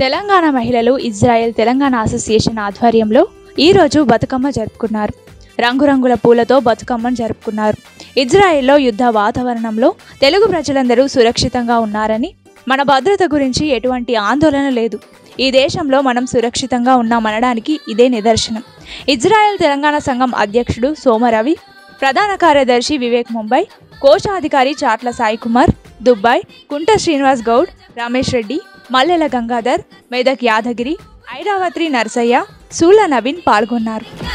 తెలంగాణ మహిళలు Israel Telangana association ఆధ్వర్యంలో ఈరోజు బతుకమ్మ జరుపుకున్నారు రంగురంగుల పూలతో బతుకమ్మను జరుపుకున్నారు ఇజ్రాయెల్లో యుద్ధ వాతావరణంలో తెలుగు ప్రజలందరూ సురక్షితంగా ఉన్నారని మన భద్రత గురించి ఎటువంటి ఆందోళన లేదు ఈ దేశంలో మనం సురక్షితంగా ఉన్నామనడానికి ఇదే నిదర్శనం ఇజ్రాయెల్ తెలంగాణ సంఘం అధ్యక్షుడు సోమరవి ప్రధాన కార్యదర్శి వివేక్ ముంబై కోశాధికారి చాట్ల సాయి కుమార్ దుబ్బాయ్ కుంట శ్రీనివాస్ గౌడ్ రమేష్ రెడ్డి మల్లెల గంగాధర్ మెదక్ యాదగిరి ఐరావత్రి నర్సయ్య సూల నవీన్ పాల్గొన్నారు